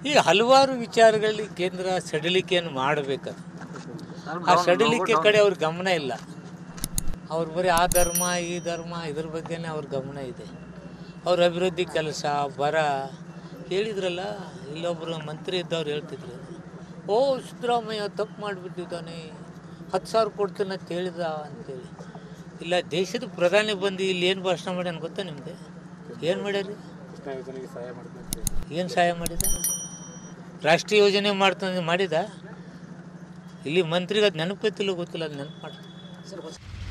ಈ ಹಲವಾರು ವಿಚಾರಗಳಲ್ಲಿ ಕೇಂದ್ರ ಸಡಿಲಿಕೆಯನ್ನು ಮಾಡಬೇಕದು ಆ ಸಡಿಲಿಕೆ ಕಡೆ ಅವ್ರ ಗಮನ ಇಲ್ಲ ಅವ್ರು ಬರೀ ಆ ಧರ್ಮ ಈ ಧರ್ಮ ಇದ್ರ ಬಗ್ಗೆನೇ ಅವ್ರ ಗಮನ ಇದೆ ಅವ್ರ ಅಭಿವೃದ್ಧಿ ಕೆಲಸ ಬರ ಹೇಳಿದ್ರಲ್ಲ ಇಲ್ಲೊಬ್ಬರು ಮಂತ್ರಿ ಇದ್ದವ್ರು ಹೇಳ್ತಿದ್ರು ಓ ಸಿದ್ದರಾಮಯ್ಯ ತಪ್ಪು ಮಾಡಿಬಿಟ್ಟಿದ್ದಾನೆ ಹತ್ತು ಸಾವಿರ ಕೊಡ್ತೀನಿ ಅಂತ ಹೇಳಿದ ಅಂತೇಳಿ ಇಲ್ಲ ದೇಶದ ಪ್ರಧಾನಿ ಬಂದು ಇಲ್ಲಿ ಏನು ಭಾಷಣ ಮಾಡ್ಯಾನ ಗೊತ್ತಾ ನಿಮಗೆ ಏನು ಮಾಡ್ಯಾರಿ ಏನು ಸಹಾಯ ಮಾಡಿದ ರಾಷ್ಟ್ರೀಯ ಯೋಜನೆ ಮಾಡ್ತಾನೆ ಮಾಡಿದ ಇಲ್ಲಿ ಮಂತ್ರಿಗೆ ಅದು ನೆನಪೈತಿಲ್ಲ ಗೊತ್ತಿಲ್ಲ ಅದು ನೆನಪು ಮಾಡ್ತಾನೆ